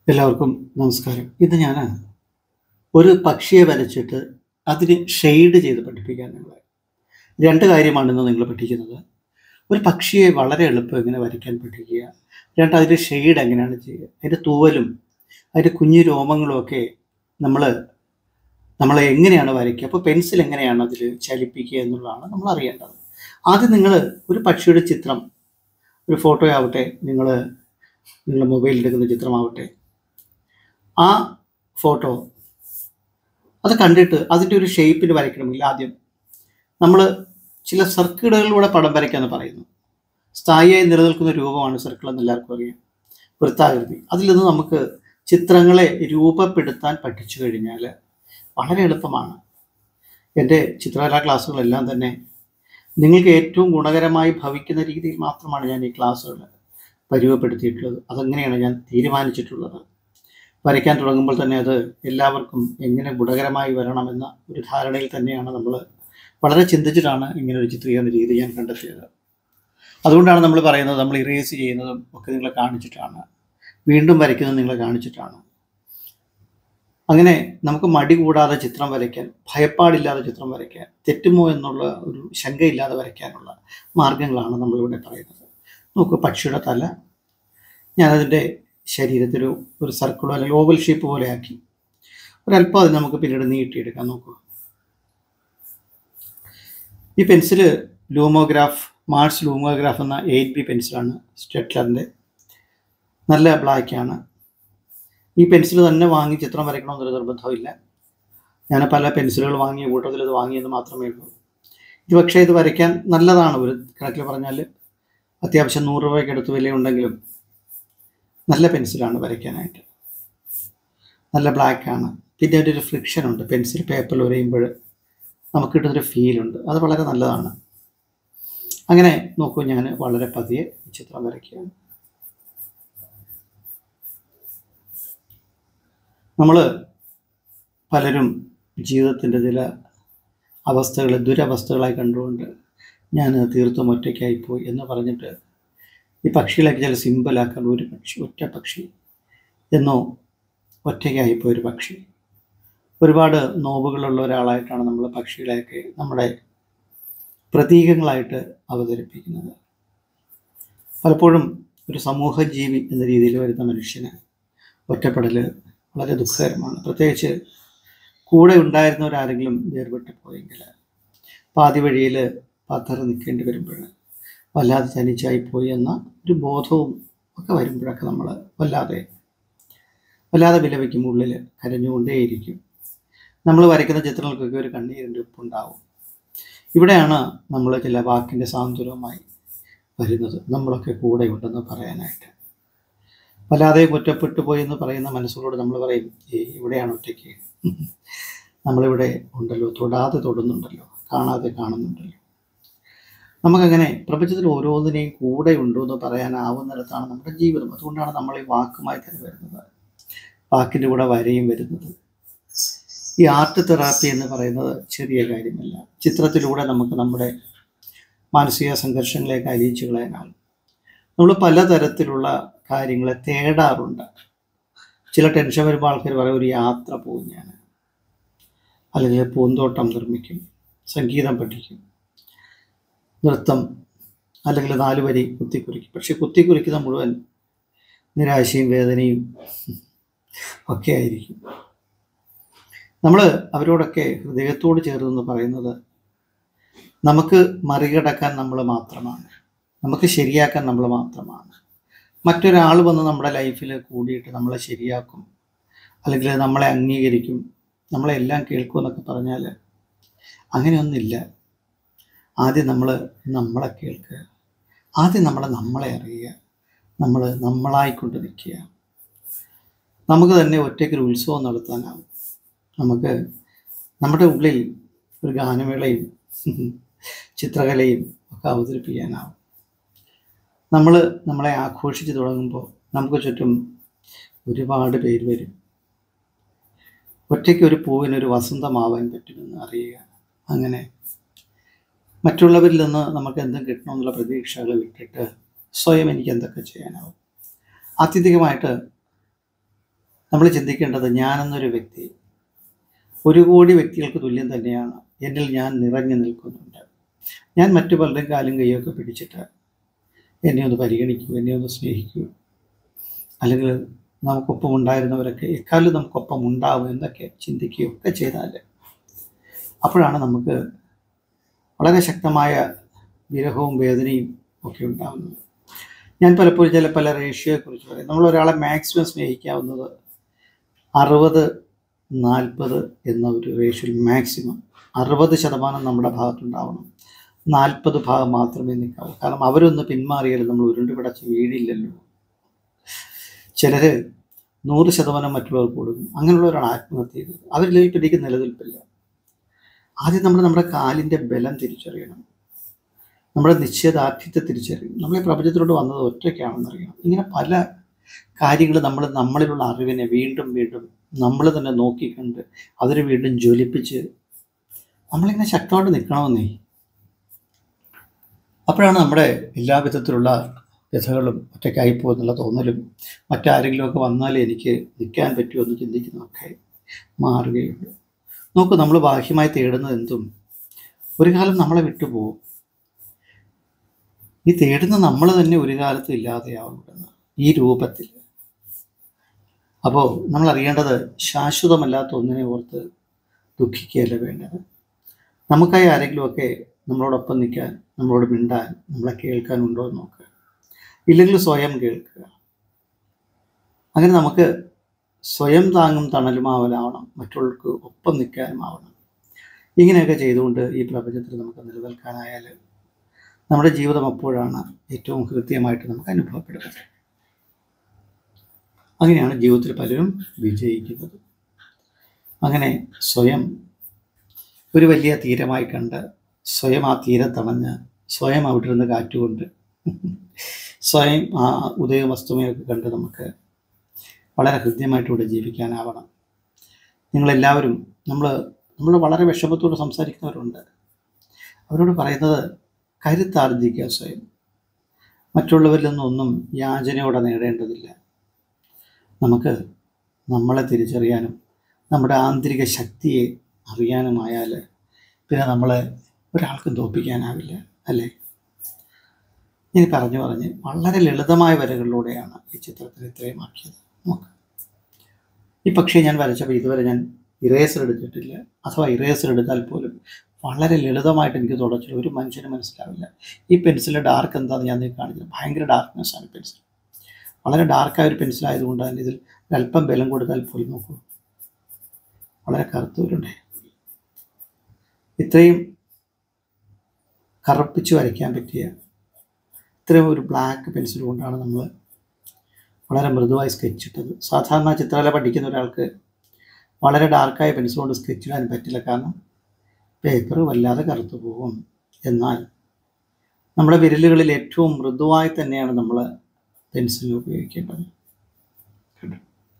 എല്ലാവർക്കും നമസ്കാരം ഇത് ഞാൻ ഒരു പക്ഷിയെ വരച്ചിട്ട് അതിന് ഷെയ്ഡ് ചെയ്ത് പഠിപ്പിക്കാൻ നിങ്ങളെ രണ്ട് കാര്യമാണ് ഇന്ന് നിങ്ങൾ പഠിക്കുന്നത് ഒരു പക്ഷിയെ വളരെ എളുപ്പം എങ്ങനെ വരയ്ക്കാൻ പഠിക്കുക രണ്ട് അതിൻ്റെ ഷെയ്ഡ് എങ്ങനെയാണ് ചെയ്യുക അതിൻ്റെ തൂവലും അതിൻ്റെ കുഞ്ഞു രോമങ്ങളും ഒക്കെ നമ്മൾ നമ്മൾ എങ്ങനെയാണ് വരയ്ക്കുക അപ്പോൾ പെൻസിൽ എങ്ങനെയാണ് അതിൽ ചലിപ്പിക്കുക എന്നുള്ളതാണ് നമ്മൾ അറിയേണ്ടത് ആദ്യം നിങ്ങൾ ഒരു പക്ഷിയുടെ ചിത്രം ഒരു ഫോട്ടോ ആവട്ടെ നിങ്ങൾ നിങ്ങളുടെ മൊബൈലിൽ എടുക്കുന്ന ചിത്രമാവട്ടെ ആ ഫോട്ടോ അത് കണ്ടിട്ട് അതിൻ്റെ ഒരു ഷേപ്പിൽ വരയ്ക്കണമെങ്കിൽ ആദ്യം നമ്മൾ ചില സർക്കിളുകളിലൂടെ പടം വരയ്ക്കാന്ന് പറയുന്നു സ്ഥായിയായി നിലനിൽക്കുന്ന രൂപമാണ് സർക്കിൾ എന്ന് എല്ലാവർക്കും അറിയാം വൃത്താകൃതി അതിൽ നിന്ന് നമുക്ക് ചിത്രങ്ങളെ രൂപപ്പെടുത്താൻ പഠിച്ചു കഴിഞ്ഞാൽ വളരെ എളുപ്പമാണ് എൻ്റെ ചിത്രകലാ ക്ലാസ്സുകളെല്ലാം തന്നെ നിങ്ങൾക്ക് ഏറ്റവും ഗുണകരമായി ഭവിക്കുന്ന രീതിയിൽ മാത്രമാണ് ഞാൻ ഈ ക്ലാസ്സുകൾ പരുവപ്പെടുത്തിയിട്ടുള്ളത് അതെങ്ങനെയാണ് ഞാൻ തീരുമാനിച്ചിട്ടുള്ളത് വരയ്ക്കാൻ തുടങ്ങുമ്പോൾ തന്നെ അത് എല്ലാവർക്കും എങ്ങനെ ഗുണകരമായി വരണമെന്ന ഒരു ധാരണയിൽ തന്നെയാണ് നമ്മൾ വളരെ ചിന്തിച്ചിട്ടാണ് ഇങ്ങനെ ഒരു ചിത്രീകരണ രീതി ഞാൻ കണ്ടെത്തിയത് അതുകൊണ്ടാണ് നമ്മൾ പറയുന്നത് നമ്മൾ ഇറേസ് ചെയ്യുന്നതും ഒക്കെ നിങ്ങളെ കാണിച്ചിട്ടാണ് വീണ്ടും വരയ്ക്കുന്നത് നിങ്ങളെ കാണിച്ചിട്ടാണ് അങ്ങനെ നമുക്ക് മടി കൂടാതെ ചിത്രം വരയ്ക്കാൻ ഭയപ്പാടില്ലാതെ ചിത്രം വരയ്ക്കാൻ തെറ്റുമോ എന്നുള്ള ഒരു ശങ്കയില്ലാതെ വരയ്ക്കാനുള്ള മാർഗങ്ങളാണ് നമ്മളിവിടെ പറയുന്നത് നോക്കൂ പക്ഷിയുടെ തല ഞാനതിൻ്റെ ശരീരത്തിൽ ഒരു സർക്കിളോ അല്ലെങ്കിൽ ഓവൽ ഷേപ്പ് പോലെ ആക്കി ഒരല്പം അത് നമുക്ക് പിന്നീട് നീട്ടിയെടുക്കാം നോക്കൂ ഈ പെൻസിൽ ലൂമോഗ്രാഫ് മാർസ് ലൂമോഗ്രാഫ് എന്ന എയ്റ്റ് ബി പെൻസിലാണ് സ്റ്റെറ്റ്ലറിൻ്റെ നല്ല ബ്ലാക്കാണ് ഈ പെൻസിൽ തന്നെ വാങ്ങി ചിത്രം വരയ്ക്കണമെന്നൊരു നിർബന്ധമില്ല ഞാൻ പല പെൻസിലുകൾ വാങ്ങിയ കൂട്ടത്തിൽ ഇത് വാങ്ങിയെന്ന് മാത്രമേ ഉള്ളൂ ഇത് പക്ഷേ ഇത് വരയ്ക്കാൻ നല്ലതാണ് ഒരു കണക്കിൽ പറഞ്ഞാൽ അത്യാവശ്യം നൂറ് രൂപയ്ക്ക് അടുത്ത് വിലയുണ്ടെങ്കിലും നല്ല പെൻസിലാണ് വരയ്ക്കാനായിട്ട് നല്ല ബ്ലാക്കാണ് പിന്നെ അതിൻ്റെ ഒരു ഫ്രിക്ഷൻ ഉണ്ട് പെൻസിൽ പേപ്പറിൽ വരയുമ്പോൾ നമുക്ക് കിട്ടുന്നൊരു ഫീലുണ്ട് അത് വളരെ നല്ലതാണ് അങ്ങനെ നോക്കൂ ഞാൻ വളരെ പതിയെ ഈ ചിത്രം വരയ്ക്കുകയാണ് നമ്മൾ പലരും ജീവിതത്തിൻ്റെ ചില അവസ്ഥകളെ ദുരവസ്ഥകളായി കണ്ടുകൊണ്ട് ഞാൻ തീർത്തും ഒറ്റയ്ക്കായിപ്പോയി എന്ന് പറഞ്ഞിട്ട് ഈ പക്ഷികളൊക്കെ ചില സിമ്പിളാക്കാൻ ഒരു പക്ഷി ഒറ്റ പക്ഷി എന്നോ ഒറ്റയ്ക്കായിപ്പോയ ഒരു പക്ഷി ഒരുപാട് നോവുകളുള്ള ഒരാളായിട്ടാണ് നമ്മൾ പക്ഷികളെയൊക്കെ നമ്മുടെ പ്രതീകങ്ങളായിട്ട് അവതരിപ്പിക്കുന്നത് പലപ്പോഴും ഒരു സമൂഹ ജീവി എന്ന രീതിയിൽ വരുന്ന മനുഷ്യന് ഒറ്റപ്പെടൽ വളരെ ദുഃഖകരമാണ് പ്രത്യേകിച്ച് കൂടെ ഉണ്ടായിരുന്നവരാരെങ്കിലും വേർപെട്ട് പോയെങ്കിൽ പാതി വഴിയിൽ പതറി നിൽക്കേണ്ടി വരുമ്പോൾ വല്ലാതെ തനിച്ചായിപ്പോയി എന്ന ഒരു ബോധവും ഒക്കെ വരുമ്പോഴൊക്കെ നമ്മൾ വല്ലാതെ വല്ലാതെ വിലപിക്കും ഉള്ളിൽ കരഞ്ഞുകൊണ്ടേയിരിക്കും നമ്മൾ വരയ്ക്കുന്ന ചിത്രങ്ങൾക്കൊക്കെ ഒരു കണ്ണീരിൻ്റെ ഉപ്പുണ്ടാവും ഇവിടെയാണ് നമ്മൾ ചില വാക്കിൻ്റെ സാന്ത്വനവുമായി വരുന്നത് നമ്മളൊക്കെ കൂടെ ഉണ്ടെന്ന് പറയാനായിട്ട് വല്ലാതെ കുറ്റപ്പെട്ടു പോയി എന്ന് പറയുന്ന മനസ്സുകളോട് നമ്മൾ പറയും ഏ ഇവിടെയാണ് ഒറ്റയ്ക്ക് നമ്മളിവിടെ ഉണ്ടല്ലോ തൊടാതെ തൊടുന്നുണ്ടല്ലോ കാണാതെ കാണുന്നുണ്ടല്ലോ നമുക്കങ്ങനെ പ്രപഞ്ചത്തിൽ ഓരോന്നിനെയും കൂടെ ഉണ്ടോ എന്ന് പറയാനാവുന്നിടത്താണ് നമ്മുടെ ജീവിതം അതുകൊണ്ടാണ് നമ്മൾ ഈ വാക്കുമായി തന്നെ വരുന്നത് വാക്കിൻ്റെ കൂടെ വരയും വരുന്നത് ഈ ആർട്ട് തെറാപ്പി എന്ന് പറയുന്നത് ചെറിയ കാര്യമല്ല ചിത്രത്തിലൂടെ നമുക്ക് നമ്മുടെ മാനസിക സംഘർഷങ്ങളെയൊക്കെ അലിയിച്ചു കളയാനാവും നമ്മൾ പലതരത്തിലുള്ള കാര്യങ്ങളെ തേടാറുണ്ട് ചില ടെൻഷൻ വരുമ്പോൾ ആൾക്കാർ പറയും ഒരു യാത്ര പോകും ഞാൻ അല്ലെങ്കിൽ പൂന്തോട്ടം നിർമ്മിക്കും സംഗീതം പഠിക്കും നൃത്തം അല്ലെങ്കിൽ നാല് വരി കുത്തിക്കുറിക്കും പക്ഷെ കുത്തിക്കുറിക്കുന്ന മുഴുവൻ നിരാശയും വേദനയും ഒക്കെ ആയിരിക്കും നമ്മൾ അവരോടൊക്കെ ഹൃദയത്തോട് ചേർന്നെന്ന് പറയുന്നത് നമുക്ക് മറികടക്കാൻ നമ്മൾ മാത്രമാണ് നമുക്ക് ശരിയാക്കാൻ നമ്മൾ മാത്രമാണ് മറ്റൊരാൾ വന്ന് നമ്മുടെ ലൈഫിൽ കൂടിയിട്ട് നമ്മളെ ശരിയാക്കും അല്ലെങ്കിൽ നമ്മളെ അംഗീകരിക്കും നമ്മളെ എല്ലാം കേൾക്കും എന്നൊക്കെ പറഞ്ഞാൽ അങ്ങനെയൊന്നുമില്ല ആദ്യം നമ്മൾ നമ്മളെ കേൾക്കുക ആദ്യം നമ്മൾ നമ്മളെ അറിയുക നമ്മൾ നമ്മളായിക്കൊണ്ട് നിൽക്കുക നമുക്ക് തന്നെ ഒറ്റയ്ക്കൊരു ഉത്സവം നടത്താനാവും നമുക്ക് നമ്മുടെ ഉള്ളിൽ ഒരു ഗാനമേളയും ചിത്രകലയും ഒക്കെ അവതരിപ്പിക്കാനാവും നമ്മൾ നമ്മളെ ആഘോഷിച്ച് തുടങ്ങുമ്പോൾ നമുക്ക് ചുറ്റും ഒരുപാട് പേര് വരും ഒറ്റയ്ക്ക് ഒരു പൂവിനൊരു വസന്തമാവാൻ പറ്റുമെന്ന് അറിയുക അങ്ങനെ മറ്റുള്ളവരിൽ നിന്ന് നമുക്ക് എന്തും കിട്ടണമെന്നുള്ള പ്രതീക്ഷകൾ വിട്ടിട്ട് സ്വയം എനിക്ക് എന്തൊക്കെ ചെയ്യാനാവും ആത്യന്തികമായിട്ട് നമ്മൾ ചിന്തിക്കേണ്ടത് ഞാനെന്നൊരു വ്യക്തി ഒരു കോടി വ്യക്തികൾക്ക് തുല്യം തന്നെയാണ് എന്നിൽ ഞാൻ നിറഞ്ഞു നിൽക്കുന്നുണ്ട് ഞാൻ മറ്റു പലരും കാലും കൈയൊക്കെ പിടിച്ചിട്ട് എന്നെ ഒന്ന് പരിഗണിക്കൂ എന്നെ ഒന്ന് സ്നേഹിക്കൂ അല്ലെങ്കിൽ നമുക്കൊപ്പം ഉണ്ടായിരുന്നവരൊക്കെ എക്കാലം നമുക്കൊപ്പം ഉണ്ടാവും എന്നൊക്കെ ചിന്തിക്കുകയൊക്കെ ചെയ്താൽ അപ്പോഴാണ് നമുക്ക് വളരെ ശക്തമായ വിരഹവും വേദനയും ഒക്കെ ഉണ്ടാകുന്നത് ഞാൻ പലപ്പോഴും ചില പല റേഷ്യോയെക്കുറിച്ച് പറയും നമ്മൾ ഒരാളെ മാക്സിമം സ്നേഹിക്കാവുന്നത് അറുപത് നാൽപ്പത് എന്ന ഒരു റേഷ്യോയിൽ മാക്സിമം അറുപത് ശതമാനം നമ്മുടെ ഭാഗത്തുണ്ടാവണം നാൽപ്പത് ഭാഗം മാത്രമേ നിൽക്കാവൂ കാരണം അവരൊന്ന് പിന്മാറിയാലും നമ്മൾ ഉരുണ്ട് പിടച്ച് വീഴില്ലല്ലോ ചിലർ നൂറ് ശതമാനം മറ്റുള്ളവർക്ക് കൊടുക്കും അങ്ങനെയുള്ളവരാണ് ആത്മഹത്യ ചെയ്തത് അവരിലേക്ക് എനിക്ക് നിലനിൽപ്പില്ല ആദ്യം നമ്മൾ നമ്മുടെ കാലിൻ്റെ ബലം തിരിച്ചറിയണം നമ്മുടെ നിശ്ചയദാർഢ്യത്തെ തിരിച്ചറിയണം നമ്മളെ പ്രപഞ്ചത്തിലോട്ട് വന്നത് ഒറ്റയ്ക്കാണെന്നറിയണം ഇങ്ങനെ പല കാര്യങ്ങൾ നമ്മൾ നമ്മളിലുള്ള അറിവിനെ വീണ്ടും വീണ്ടും നമ്മൾ തന്നെ നോക്കിക്കണ്ട് അതിനെ വീണ്ടും ജ്വലിപ്പിച്ച് നമ്മളിങ്ങനെ ശക്തമായിട്ട് നിൽക്കണമെന്നേ അപ്പോഴാണ് നമ്മുടെ എല്ലാ വിധത്തിലുള്ള വ്യഥകളും ഒറ്റയ്ക്കായി പോകുന്നുള്ള തോന്നലും മറ്റാരെങ്കിലുമൊക്കെ വന്നാലേ എനിക്ക് നിൽക്കാൻ പറ്റുമോ എന്ന് ചിന്തിക്കുന്നതൊക്കെ മാറുകയുള്ളൂ നോക്കൂ നമ്മൾ ബാഹ്യമായി തേടുന്നത് എന്തും ഒരു കാലം നമ്മളെ വിട്ടുപോകും ഈ തേടുന്ന നമ്മൾ തന്നെ ഒരു കാലത്തും ഇല്ലാതെയാവുമെന്ന് ഈ രൂപത്തിൽ അപ്പോൾ നമ്മൾ അറിയേണ്ടത് ശാശ്വതമല്ലാത്ത ഒന്നിനെ ഓർത്ത് ദുഃഖിക്കുകയല്ല വേണ്ടത് നമുക്കായി ആരെങ്കിലുമൊക്കെ നമ്മളോടൊപ്പം നിൽക്കാൻ നമ്മളോട് മിണ്ടാൻ നമ്മളെ കേൾക്കാൻ ഉണ്ടോ എന്ന് നോക്കുക ഇല്ലെങ്കിൽ സ്വയം കേൾക്കുക അങ്ങനെ നമുക്ക് സ്വയം താങ്ങും തണലുമാവലാവണം മറ്റുള്ളവർക്ക് ഒപ്പം നിൽക്കാനുമാവണം ഇങ്ങനെയൊക്കെ ചെയ്തുകൊണ്ട് ഈ പ്രപഞ്ചത്തിൽ നമുക്ക് നിലനിൽക്കാനായാൽ നമ്മുടെ ജീവിതം അപ്പോഴാണ് ഏറ്റവും കൃത്യമായിട്ട് നമുക്ക് അനുഭവപ്പെടുന്നത് അങ്ങനെയാണ് ജീവിതത്തിൽ പലരും വിജയിക്കുന്നത് അങ്ങനെ സ്വയം ഒരു വലിയ തീരമായി കണ്ട് സ്വയം ആ തീരത്തണഞ്ഞ് സ്വയം അവിടെ ഇരുന്ന് കാറ്റുകൊണ്ട് സ്വയം ആ ഉദയമസ്തമയൊക്കെ കണ്ട് നമുക്ക് വളരെ ഹൃദ്യമായിട്ട് ഇവിടെ ജീവിക്കാനാവണം നിങ്ങളെല്ലാവരും നമ്മൾ നമ്മൾ വളരെ വിഷമത്തോട് സംസാരിക്കുന്നവരുണ്ട് അവരോട് പറയുന്നത് കരുത്താർജിക്കുക സ്വയം മറ്റുള്ളവരിൽ നിന്നൊന്നും യാചനയോടെ നേടേണ്ടതില്ല നമുക്ക് നമ്മളെ തിരിച്ചറിയാനും നമ്മുടെ ആന്തരിക ശക്തിയെ അറിയാനുമായാൽ പിന്നെ നമ്മളെ ഒരാൾക്കും തോൽപ്പിക്കാനാവില്ല അല്ലേ ഇനി പറഞ്ഞു പറഞ്ഞ് വളരെ ലളിതമായ വരകളിലൂടെയാണ് ഈ ചിത്രത്തിൽ ഇത്രയും ആക്കിയത് നോക്ക് ഈ പക്ഷേ ഞാൻ വരച്ചപ്പോൾ ഇതുവരെ ഞാൻ ഇറേസർ എടുത്തിട്ടില്ല അഥവാ ഇറേസർ എടുത്താൽ പോലും വളരെ ലളിതമായിട്ട് എനിക്ക് തുടച്ചിട്ട് ഒരു മനുഷ്യന് മനസ്സിലാവില്ല ഈ പെൻസിലിൻ്റെ ഡാർക്ക് എന്താണെന്ന് ഞാൻ നിങ്ങൾക്ക് കാണിച്ചത് ഭയങ്കര ഡാർക്ക്നെസ് ആണ് പെൻസിൽ വളരെ ഡാർക്കായ ഒരു പെൻസിൽ ആയതുകൊണ്ട് തന്നെ ഇതിൽ അല്പം ബലം കൊടുത്താൽ പോലും നോക്കൂ വളരെ കറുത്തവരുണ്ട് ഇത്രയും കറുപ്പിച്ച് വരയ്ക്കാൻ പറ്റിയ ഇത്രയും ഒരു ബ്ലാക്ക് പെൻസിൽ കൊണ്ടാണ് നമ്മൾ വളരെ മൃദുവായി സ്കെച്ച് ഇട്ടത് സാധാരണ ചിത്രകല പഠിക്കുന്ന ഒരാൾക്ക് വളരെ ഡാർക്കായ പെൻസിൽ കൊണ്ട് സ്കെച്ച് ഇടാൻ പറ്റില്ല കാരണം പേപ്പർ വല്ലാതെ കറുത്തു പോകും എന്നാൽ നമ്മുടെ വിരലുകളിൽ ഏറ്റവും മൃദുവായി തന്നെയാണ് നമ്മൾ പെൻസിൽ ഉപയോഗിക്കേണ്ടത് കണ്ടോ?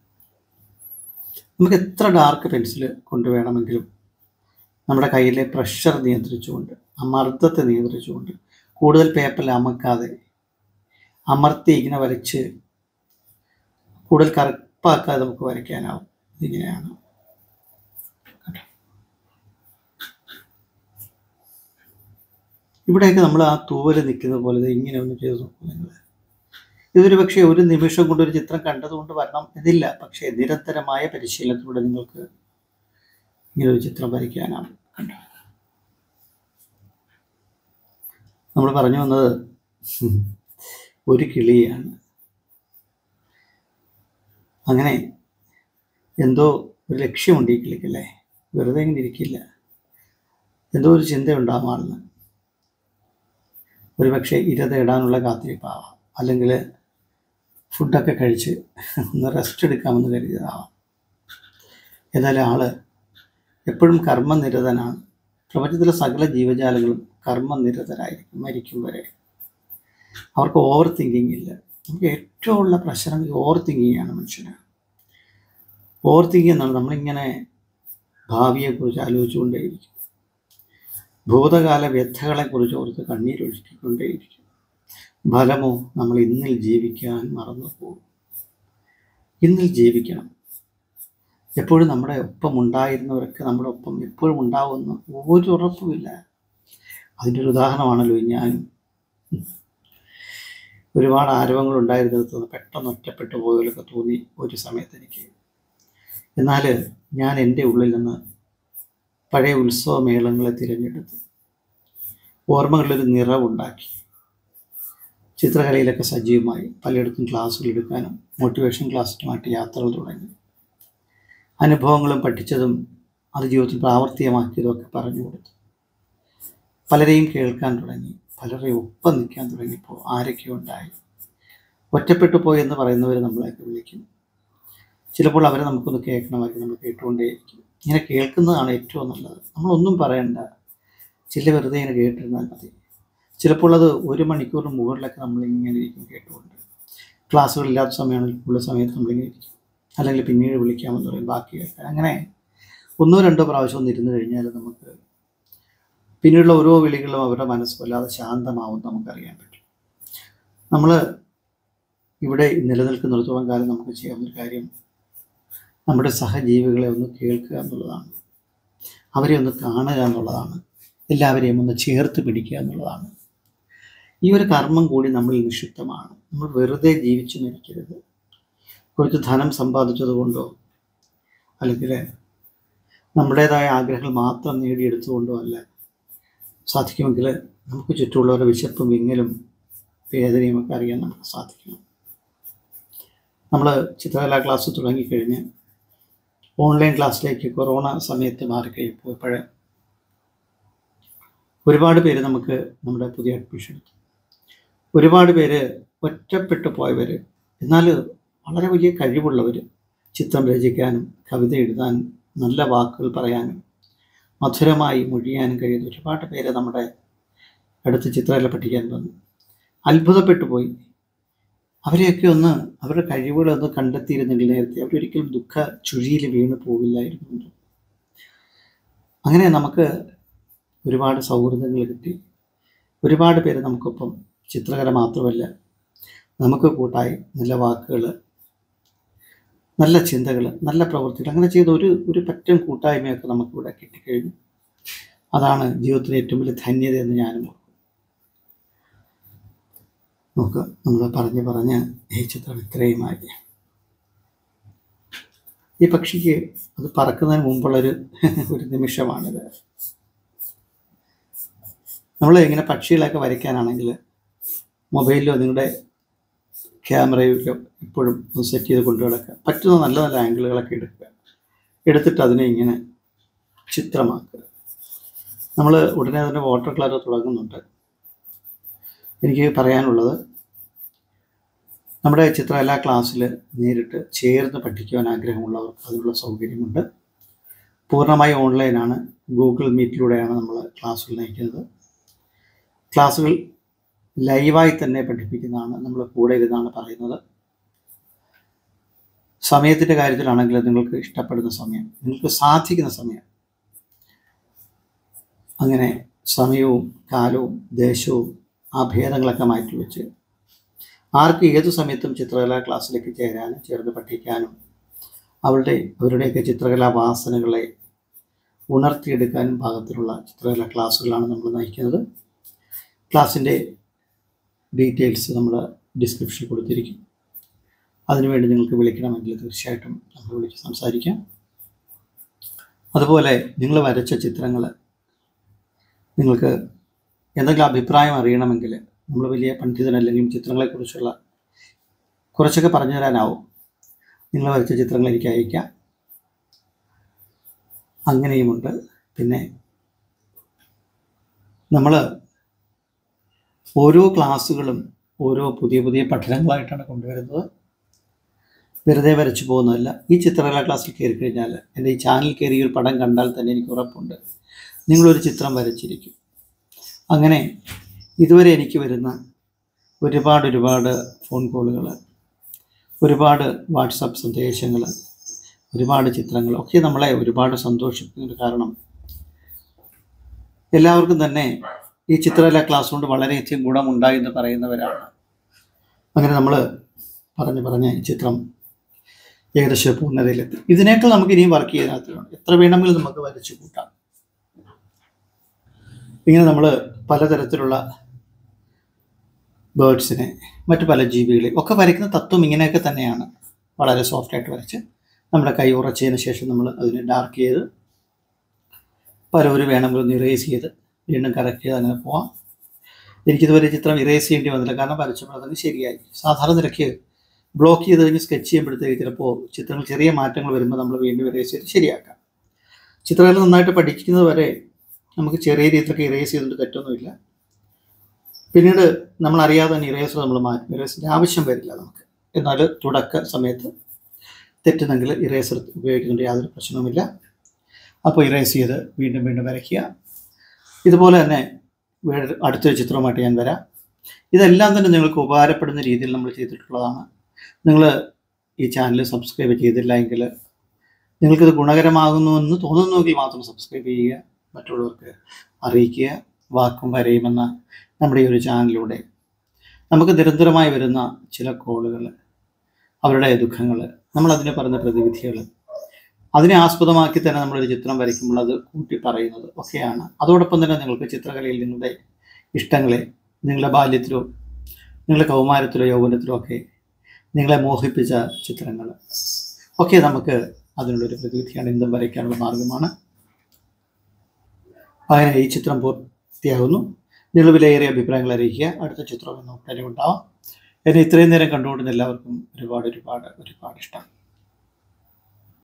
നമുക്ക് എത്ര ഡാർക്ക് പെൻസിൽ കൊണ്ടുവേണമെങ്കിലും നമ്മുടെ കയ്യിലെ പ്രഷർ നിയന്ത്രിച്ചുകൊണ്ട് ആ മർദ്ദത്തെ നിയന്ത്രിച്ചുകൊണ്ട് കൂടുതൽ പേപ്പറിൽ അമക്കാതെ അമർത്തി ഇങ്ങനെ വരച്ച് കൂടുതൽ കറുപ്പാക്കാതെ നമുക്ക് വരയ്ക്കാനാവും ഇതിങ്ങനെയാണ് കണ്ടോ? ഇവിടെയൊക്കെ നമ്മൾ ആ തൂവല് നിൽക്കുന്ന പോലെ ദേ ഇങ്ങനെ ഒന്ന് ചെയ്ത് നോക്കും നിങ്ങൾ ഇതൊരു പക്ഷേ ഒരു നിമിഷം കൊണ്ട് ഒരു ചിത്രം കണ്ടതുകൊണ്ട് വരണം എന്നില്ല പക്ഷേ നിരന്തരമായ പരിശീലനത്തിലൂടെ നിങ്ങൾക്ക് ഇങ്ങനെ ഒരു ചിത്രം വരയ്ക്കാനാണ് കണ്ടോ നമ്മൾ പറഞ്ഞു വന്നത് ഒരു കിളിയാണ് അങ്ങനെ എന്തോ ഒരു ലക്ഷ്യമുണ്ട് ഈ കിളിക്കല്ലേ വെറുതെ ഇങ്ങനെ ഇരിക്കില്ല എന്തോ ഒരു ചിന്തയുണ്ടാകും ആളിന് ഒരു പക്ഷേ ഇര തേടാനുള്ള കാത്തിരിപ്പാവാം അല്ലെങ്കിൽ ഫുഡൊക്കെ കഴിച്ച് ഒന്ന് റെസ്റ്റ് എടുക്കാമെന്ന് കരുതിയതാവാം എന്നാലും ആള് എപ്പോഴും കർമ്മനിരതനാണ് പ്രപഞ്ചത്തിലെ സകല ജീവജാലങ്ങളും കർമ്മനിരതരായിരിക്കും മരിക്കും വരെ അവർക്ക് ഓവർ തിങ്കിങ് ഇല്ല നമുക്ക് ഏറ്റവും ഉള്ള പ്രശ്നം ഈ ഓവർ തിങ്കിങ് ആണ് മനുഷ്യന് ഓവർ തിങ്കിങ് എന്നാണ് നമ്മളിങ്ങനെ ഭാവിയെക്കുറിച്ച് ആലോചിച്ചുകൊണ്ടേയിരിക്കും ഭൂതകാല വ്യഥകളെക്കുറിച്ച് ഓർത്ത് കണ്ണീരൊഴുക്കിക്കൊണ്ടേയിരിക്കും ഫലമോ നമ്മൾ ഇന്നിൽ ജീവിക്കാൻ മറന്നു പോകും ഇന്നിൽ ജീവിക്കണം എപ്പോഴും നമ്മുടെ ഒപ്പം ഉണ്ടായിരുന്നവരൊക്കെ നമ്മുടെ ഒപ്പം എപ്പോഴും ഉണ്ടാവുമെന്ന് ഒരു ഉറപ്പുമില്ല അതിൻ്റെ ഒരു ഉദാഹരണമാണല്ലോ ഈ ഞാനും ഒരുപാട് ആരവങ്ങൾ ഉണ്ടായിരുന്നത് പെട്ടെന്ന് ഒറ്റപ്പെട്ടു പോയതൊക്കെ തോന്നി ഒരു സമയത്ത് എനിക്ക് എന്നാൽ ഞാൻ എൻ്റെ ഉള്ളിൽ നിന്ന് പഴയ ഉത്സവ മേളങ്ങളെ തിരഞ്ഞെടുത്തു ഓർമ്മകളിലൊരു നിറവുണ്ടാക്കി ചിത്രകലയിലൊക്കെ സജീവമായി പലയിടത്തും ക്ലാസ്സുകൾ എടുക്കാനും മോട്ടിവേഷൻ ക്ലാസ്സിനുമായിട്ട് യാത്രകൾ തുടങ്ങി അനുഭവങ്ങളും പഠിച്ചതും അത് ജീവിതത്തിൽ പ്രാവർത്തികമാക്കിയതും ഒക്കെ പറഞ്ഞു കൊടുത്തു പലരെയും കേൾക്കാൻ തുടങ്ങി പലരെയും ഒപ്പം നിൽക്കാൻ തുടങ്ങിയപ്പോൾ ആരൊക്കെയോ ഉണ്ടായി ഒറ്റപ്പെട്ടു പോയി എന്ന് പറയുന്നവർ നമ്മളെയൊക്കെ വിളിക്കും ചിലപ്പോൾ അവരെ നമുക്കൊന്ന് കേൾക്കണമായിരിക്കും നമ്മൾ കേട്ടുകൊണ്ടേയിരിക്കും ഇങ്ങനെ കേൾക്കുന്നതാണ് ഏറ്റവും നല്ലത് നമ്മളൊന്നും പറയണ്ട ചില വെറുതെ ഇങ്ങനെ കേട്ടിരുന്നാൽ മതി ചിലപ്പോൾ അത് ഒരു മണിക്കൂറിന് മുകളിലൊക്കെ നമ്മൾ ഇങ്ങനെ ഇരിക്കും കേട്ടുകൊണ്ട് ക്ലാസ്സുകളില്ലാത്ത സമയമാണെങ്കിൽ ഉള്ള സമയത്ത് നമ്മളിങ്ങനെ ഇരിക്കും അല്ലെങ്കിൽ പിന്നീട് വിളിക്കാമെന്ന് പറയും ബാക്കി കേൾക്കാൻ അങ്ങനെ ഒന്നോ രണ്ടോ പ്രാവശ്യം ഒന്ന് ഇരുന്ന് കഴിഞ്ഞാൽ നമുക്ക് പിന്നീടുള്ള ഓരോ വിളികളും അവരുടെ മനസ്സ് വല്ലാതെ ശാന്തമാവും നമുക്കറിയാൻ പറ്റും നമ്മൾ ഇവിടെ നിലനിൽക്കുന്നിടത്തോളം കാലം നമുക്ക് ചെയ്യാവുന്നൊരു കാര്യം നമ്മുടെ സഹജീവികളെ ഒന്ന് കേൾക്കുക എന്നുള്ളതാണ് അവരെ ഒന്ന് കാണുക എന്നുള്ളതാണ് എല്ലാവരെയും ഒന്ന് ചേർത്ത് പിടിക്കുക എന്നുള്ളതാണ് ഈ ഒരു കർമ്മം കൂടി നമ്മളിൽ നിക്ഷിപ്തമാണ് നമ്മൾ വെറുതെ ജീവിച്ചു മരിക്കരുത് കുറച്ച് ധനം സമ്പാദിച്ചത് കൊണ്ടോ അല്ലെങ്കിൽ നമ്മുടേതായ ആഗ്രഹങ്ങൾ മാത്രം നേടിയെടുത്തുകൊണ്ടോ അല്ല സാധിക്കുമെങ്കിൽ നമുക്ക് ചുറ്റുമുള്ളവരുടെ വിശപ്പും വിങ്ങലും വേദനയും ഒക്കെ അറിയാൻ നമുക്ക് സാധിക്കണം നമ്മൾ ചിത്രകലാ ക്ലാസ് തുടങ്ങിക്കഴിഞ്ഞ് ഓൺലൈൻ ക്ലാസ്സിലേക്ക് കൊറോണ സമയത്ത് മാറിക്കഴിഞ്ഞപ്പോൾ ഇപ്പോഴേ ഒരുപാട് പേര് നമുക്ക് നമ്മുടെ പുതിയ അഡ്മിഷൻ എടുത്തു ഒരുപാട് പേര് ഒറ്റപ്പെട്ടു പോയവർ എന്നാൽ വളരെ വലിയ കഴിവുള്ളവർ ചിത്രം രചിക്കാനും കവിത എഴുതാനും നല്ല വാക്കുകൾ പറയാനും മധുരമായി മൊഴിയാനും കഴിയുന്ന ഒരുപാട് പേര് നമ്മുടെ അടുത്ത് ചിത്രകല പഠിക്കാൻ വന്നു അത്ഭുതപ്പെട്ടു പോയി അവരെയൊക്കെ ഒന്ന് അവരുടെ കഴിവുകളെ ഒന്ന് കണ്ടെത്തിയിരുന്നെങ്കിൽ നേരത്തെ അവരൊരിക്കലും ദുഃഖ ചുഴിയിൽ വീണ് പോവില്ലായിരുന്നു അങ്ങനെ നമുക്ക് ഒരുപാട് സൗഹൃദങ്ങൾ കിട്ടി ഒരുപാട് പേര് നമുക്കൊപ്പം ചിത്രകല മാത്രമല്ല നമുക്ക് കൂട്ടായി നല്ല വാക്കുകൾ നല്ല ചിന്തകൾ നല്ല പ്രവൃത്തികൾ അങ്ങനെ ചെയ്ത ഒരു ഒരു പറ്റം കൂട്ടായ്മയൊക്കെ നമുക്കിവിടെ കിട്ടിക്കഴിഞ്ഞു അതാണ് ജീവിതത്തിലെ ഏറ്റവും വലിയ ധന്യത എന്ന് ഞാനും ഓർക്കും നോക്കുക നമ്മൾ പറഞ്ഞ് പറഞ്ഞ് ഈ ചിത്രം ഇത്രയുമായി ഈ പക്ഷിക്ക് അത് പറക്കുന്നതിന് മുമ്പുള്ളൊരു ഒരു നിമിഷമാണിത് നമ്മൾ ഇങ്ങനെ പക്ഷികളൊക്കെ വരയ്ക്കാനാണെങ്കിൽ മൊബൈലിലോ നിങ്ങളുടെ ക്യാമറയിലോ എപ്പോഴും ഒന്ന് സെറ്റ് ചെയ്ത് കൊണ്ടു കിടക്കുക പറ്റുന്ന നല്ല നല്ല ആംഗിളുകളൊക്കെ എടുക്കുക എടുത്തിട്ട് അതിനെ ഇങ്ങനെ ചിത്രമാക്കുക നമ്മൾ ഉടനെ തന്നെ വാട്ടർ കളർ തുടങ്ങുന്നുണ്ട് എനിക്ക് പറയാനുള്ളത് നമ്മുടെ ചിത്രകലാ ക്ലാസ്സിൽ നേരിട്ട് ചേർന്ന് പഠിക്കുവാൻ ആഗ്രഹമുള്ളവർക്ക് അതിനുള്ള സൗകര്യമുണ്ട് പൂർണ്ണമായി ഓൺലൈനാണ് ഗൂഗിൾ മീറ്റിലൂടെയാണ് നമ്മൾ ക്ലാസ്സുകൾ നയിക്കുന്നത് ക്ലാസ്സുകൾ ലൈവായി തന്നെ പഠിപ്പിക്കുന്നതാണ് നമ്മൾ കൂടെ ഇരുന്നാണ് പറയുന്നത് സമയത്തിൻ്റെ കാര്യത്തിലാണെങ്കിൽ നിങ്ങൾക്ക് ഇഷ്ടപ്പെടുന്ന സമയം നിങ്ങൾക്ക് സാധിക്കുന്ന സമയം അങ്ങനെ സമയവും കാലവും ദേശവും ആ ഭേദങ്ങളൊക്കെ മാറ്റിവെച്ച് ആർക്ക് ഏതു സമയത്തും ചിത്രകലാ ക്ലാസ്സിലേക്ക് ചേരാനും ചേർന്ന് പഠിക്കാനും അവരുടെ അവരുടെയൊക്കെ ചിത്രകലാ വാസനകളെ ഉണർത്തിയെടുക്കാനും പാകത്തിലുള്ള ചിത്രകലാ ക്ലാസ്സുകളാണ് നമ്മൾ നയിക്കുന്നത് ക്ലാസ്സിൻ്റെ ഡീറ്റെയിൽസ് നമ്മൾ ഡിസ്ക്രിപ്ഷനിൽ കൊടുത്തിരിക്കും അതിനുവേണ്ടി നിങ്ങൾക്ക് വിളിക്കണമെങ്കിൽ തീർച്ചയായിട്ടും നമ്മൾ വിളിച്ച് സംസാരിക്കാം അതുപോലെ നിങ്ങൾ വരച്ച ചിത്രങ്ങൾ നിങ്ങൾക്ക് എന്തെങ്കിലും അഭിപ്രായം അറിയണമെങ്കിൽ നമ്മൾ വലിയ പണ്ഡിതനല്ലെങ്കിൽ ചിത്രങ്ങളെക്കുറിച്ചുള്ള കുറച്ചൊക്കെ പറഞ്ഞു തരാനാവും നിങ്ങൾ വരച്ച ചിത്രങ്ങൾ എനിക്ക് അയക്കാം അങ്ങനെയുമുണ്ട് പിന്നെ നമ്മൾ ഓരോ ക്ലാസ്സുകളും ഓരോ പുതിയ പുതിയ പഠനങ്ങളായിട്ടാണ് കൊണ്ടുവരുന്നത് വെറുതെ വരച്ചു പോകുന്നതല്ല ഈ ചിത്രകലാ ക്ലാസ്സിൽ കയറി കഴിഞ്ഞാൽ എൻ്റെ ഈ ചാനൽ കയറി ഈ ഒരു പടം കണ്ടാൽ തന്നെ എനിക്ക് ഉറപ്പുണ്ട് നിങ്ങളൊരു ചിത്രം വരച്ചിരിക്കും അങ്ങനെ ഇതുവരെ എനിക്ക് വരുന്ന ഒരുപാട് ഒരുപാട് ഫോൺ കോളുകൾ ഒരുപാട് വാട്സപ്പ് സന്ദേശങ്ങൾ ഒരുപാട് ചിത്രങ്ങൾ ഒക്കെ നമ്മളെ ഒരുപാട് സന്തോഷിപ്പിക്കുന്ന കാരണം എല്ലാവർക്കും തന്നെ ഈ ചിത്രകലാ ക്ലാസ് കൊണ്ട് വളരെയധികം ഗുണമുണ്ടായി എന്ന് പറയുന്നവരാണ് അങ്ങനെ നമ്മൾ പറഞ്ഞ് പറഞ്ഞ് ഈ ചിത്രം ഏകദേശം പൂർണ്ണതയിലെത്തി ഇതിനേക്കാൾ നമുക്ക് ഇനിയും വർക്ക് ചെയ്യാനകത്തുണ്ട് എത്ര വേണമെങ്കിലും നമുക്ക് വരച്ചു കൂട്ടാം ഇങ്ങനെ നമ്മൾ പലതരത്തിലുള്ള ബേർഡ്സിനെ മറ്റു പല ജീവികളെ ഒക്കെ വരയ്ക്കുന്ന തത്വം ഇങ്ങനെയൊക്കെ തന്നെയാണ് വളരെ സോഫ്റ്റായിട്ട് വരച്ച് നമ്മുടെ കൈ ഉറച്ചതിന് ശേഷം നമ്മൾ അതിനെ ഡാർക്ക് ചെയ്ത് പലവര് വേണമെങ്കിൽ ഒന്ന് ഇറേസ് ചെയ്ത് വീണ്ടും കറക്റ്റ് ചെയ്ത് അങ്ങനെ പോവാം എനിക്കിതുവരെ ചിത്രം ഇറേസ് ചെയ്യേണ്ടി വന്നില്ല കാരണം വരച്ചപ്പോൾ തന്നെ ശരിയായി സാധാരണ നിരക്ക് ബ്ലോക്ക് ചെയ്ത് കഴിഞ്ഞ് സ്കെച്ച് ചെയ്യുമ്പോഴത്തേക്ക് ചിലപ്പോൾ ചിത്രങ്ങൾ ചെറിയ മാറ്റങ്ങൾ വരുമ്പോൾ നമ്മൾ വീണ്ടും ഇറേസ് ചെയ്ത് ശരിയാക്കാം ചിത്രങ്ങൾ നന്നായിട്ട് പഠിക്കുന്നത് വരെ നമുക്ക് ചെറിയ രീതിയിലൊക്കെ ഇറേസ് ചെയ്തിട്ട് തെറ്റൊന്നുമില്ല പിന്നീട് നമ്മൾ അറിയാതെ തന്നെ ഇറേസർ നമ്മൾ മാറ്റും ഇറേസറിൻ്റെ ആവശ്യം വരില്ല നമുക്ക് എന്നാൽ തുടക്ക സമയത്ത് തെറ്റുന്നെങ്കിൽ ഇറേസർ ഉപയോഗിക്കുന്നതിൻ്റെ യാതൊരു പ്രശ്നവുമില്ല അപ്പോൾ ഇറേസ് ചെയ്ത് വീണ്ടും വീണ്ടും വരയ്ക്കുക ഇതുപോലെ തന്നെ വേറെ അടുത്തൊരു ചിത്രവുമായിട്ട് ഞാൻ വരാം ഇതെല്ലാം തന്നെ നിങ്ങൾക്ക് ഉപകാരപ്പെടുന്ന രീതിയിൽ നമ്മൾ ചെയ്തിട്ടുള്ളതാണ് നിങ്ങൾ ഈ ചാനൽ സബ്സ്ക്രൈബ് ചെയ്തില്ല എങ്കിൽ നിങ്ങൾക്കിത് ഗുണകരമാകുന്നുവെന്ന് തോന്നുന്നുവെങ്കിൽ മാത്രം സബ്സ്ക്രൈബ് ചെയ്യുക മറ്റുള്ളവർക്ക് അറിയിക്കുക വാക്കും വരയുമെന്ന നമ്മുടെ ഈ ഒരു ചാനലിലൂടെ നമുക്ക് നിരന്തരമായി വരുന്ന ചില കോളുകൾ അവരുടെ ദുഃഖങ്ങൾ നമ്മളതിന് പറയുന്ന പ്രതിവിധികൾ അതിനെ ആസ്പദമാക്കി തന്നെ നമ്മളൊരു ചിത്രം വരയ്ക്കുമ്പോൾ അത് കൂട്ടി പറയുന്നത് ഒക്കെയാണ് അതോടൊപ്പം തന്നെ നിങ്ങൾക്ക് ചിത്രകലയിൽ നിങ്ങളുടെ ഇഷ്ടങ്ങളെ നിങ്ങളുടെ ബാല്യത്തിലോ നിങ്ങളുടെ കൗമാരത്തിലോ യൗവനത്തിലോ ഒക്കെ നിങ്ങളെ മോഹിപ്പിച്ച ചിത്രങ്ങൾ ഒക്കെ നമുക്ക് അതിനുള്ളൊരു പ്രതിവിധിയാണ് എന്തും വരയ്ക്കാനുള്ള മാർഗമാണ് അങ്ങനെ ഈ ചിത്രം പൂർത്തിയാകുന്നു നിങ്ങൾ വിലയേറിയ അഭിപ്രായങ്ങൾ അറിയിക്കുക അടുത്ത ചിത്രം നോക്കാൻ ഉണ്ടാവാം എന്നെ ഇത്രയും നേരം കണ്ടുകൊണ്ടുന്ന എല്ലാവർക്കും ഒരുപാട് ഒരുപാട് ഒരുപാട് ഇഷ്ടം